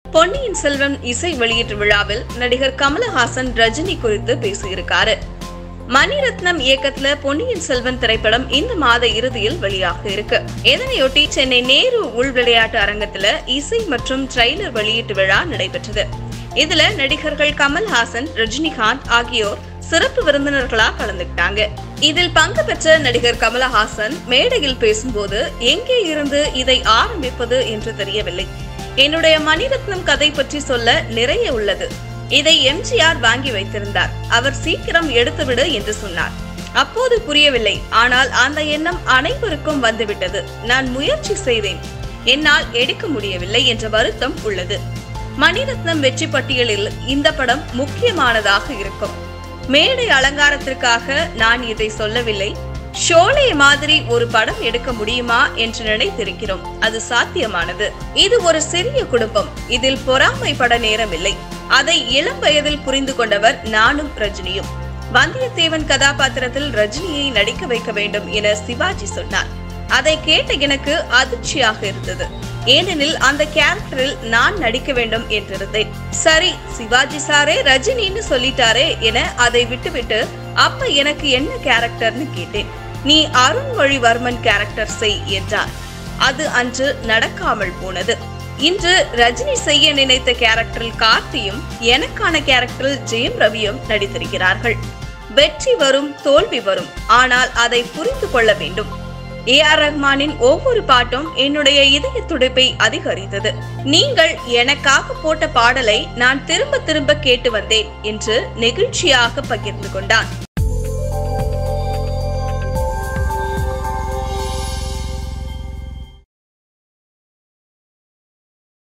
பொன்னியின் செல்வன் இசை வெளியீட்டு விழாவில் நடிகர் கமலஹாசன் ரஜினி குறித்து பேசியிருக்காரு மணிரத்னம் இயக்கத்துல பொன்னியின் செல்வன் திரைப்படம் இந்த மாத இறுதியில் வெளியாக இருக்கு இதனையொட்டி சென்னை நேரு உள் விளையாட்டு அரங்கத்துல இசை மற்றும் ட்ரெய்லர் வெளியீட்டு விழா நடைபெற்றது இதுல நடிகர்கள் கமல்ஹாசன் ரஜினிகாந்த் ஆகியோர் சிறப்பு விருந்தினர்களா கலந்துக்கிட்டாங்க இதில் பங்கு பெற்ற நடிகர் கமலஹாசன் மேடையில் பேசும்போது எங்கே இருந்து இதை ஆரம்பிப்பது என்று தெரியவில்லை என்னுடைய மணிரத்னம் கதை பற்றி சொல்ல நிறைய உள்ளது இதை எம்ஜிஆர் வாங்கி வைத்திருந்தார் அவர் சீக்கிரம் எடுத்துவிடு என்று சொன்னார் அப்போது புரியவில்லை ஆனால் அந்த எண்ணம் அனைவருக்கும் வந்துவிட்டது நான் முயற்சி செய்தேன் என்னால் எடுக்க முடியவில்லை என்ற வருத்தம் உள்ளது மணிரத்னம் வெற்றி பட்டியலில் இந்த படம் முக்கியமானதாக இருக்கும் மேடை அலங்காரத்திற்காக நான் இதை சொல்லவில்லை ஷோலே மாதிரி ஒரு படம் எடுக்க முடியுமா என்று நினைத்திருக்கிறோம் அது சாத்தியமானது இது ஒரு சிறிய குடும்பம் இதில் பொறாமைப்பட நேரமில்லை அதை இளம் வயதில் புரிந்து கொண்டவர் நானும் ரஜினியும் வந்தியத்தேவன் கதாபாத்திரத்தில் ரஜினியை நடிக்க வைக்க வேண்டும் என சிவாஜி சொன்னார் அதை கேட்ட எனக்கு அதிர்ச்சியாக இருந்தது ஏனெனில் அந்த கேரக்டரில் நான் நடிக்க வேண்டும் என்றிருந்தேன் சரி சிவாஜி சாரே ரஜினின்னு சொல்லிட்டாரே என அதை விட்டுவிட்டு அப்ப எனக்கு என்ன கேரக்டர்னு கேட்டேன் நீ அருண்மொழிவர்மன் கேரக்டர் செய் என்றார் அது அன்று நடக்காமல் போனது இன்று ரஜினி செய்ய நினைத்த கேரக்டரில் கார்த்தியும் எனக்கான கேரக்டரில் ஜெயம் ரவியும் நடித்திருக்கிறார்கள் வெற்றி வரும் தோல்வி வரும் ஆனால் அதை புரிந்து கொள்ள வேண்டும் ஏ ஆர் ரஹ்மானின் ஒவ்வொரு பாட்டும் என்னுடைய இதய துடிப்பை அதிகரித்தது நீங்கள் எனக்காக போட்ட பாடலை நான் திரும்ப திரும்ப கேட்டு வந்தேன் என்று நெகிழ்ச்சியாக பகிர்ந்து கொண்டான்